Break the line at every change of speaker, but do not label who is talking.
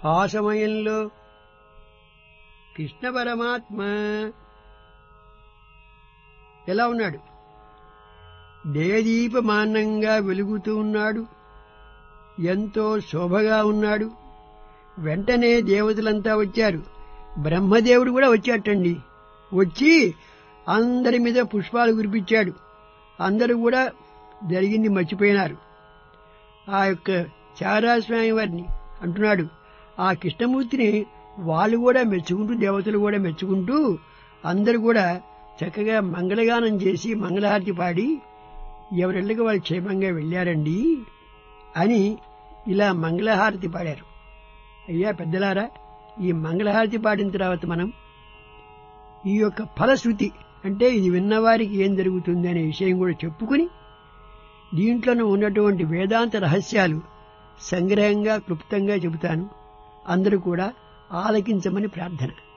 ఆ సమయంలో కృష్ణ పరమాత్మ ఎలా ఉన్నాడు దేదీపమానంగా వెలుగుతూ ఉన్నాడు ఎంతో శోభగా ఉన్నాడు వెంటనే దేవతలంతా వచ్చారు బ్రహ్మదేవుడు కూడా వచ్చాటండి వచ్చి అందరి మీద పుష్పాలు కురిపించాడు అందరూ కూడా జరిగింది మర్చిపోయినారు ఆ యొక్క చారాస్వామి వారిని అంటున్నాడు ఆ కృష్ణమూర్తిని వాళ్ళు కూడా మెచ్చుకుంటూ దేవతలు కూడా మెచ్చుకుంటూ అందరూ కూడా చక్కగా మంగళగానం చేసి మంగళహారతి పాడి ఎవరిళ్ళకి వాళ్ళు క్షేమంగా వెళ్ళారండి అని ఇలా మంగళహారతి పాడారు అయ్యా పెద్దలారా ఈ మంగళహారతి పాడిన తర్వాత మనం ఈ యొక్క ఫలశ్రుతి అంటే ఇది విన్నవారికి ఏం జరుగుతుంది అనే విషయం కూడా చెప్పుకుని దీంట్లోనూ ఉన్నటువంటి వేదాంత రహస్యాలు సంగ్రహంగా క్లుప్తంగా చెబుతాను అందరూ కూడా ఆలకించమని ప్రార్థన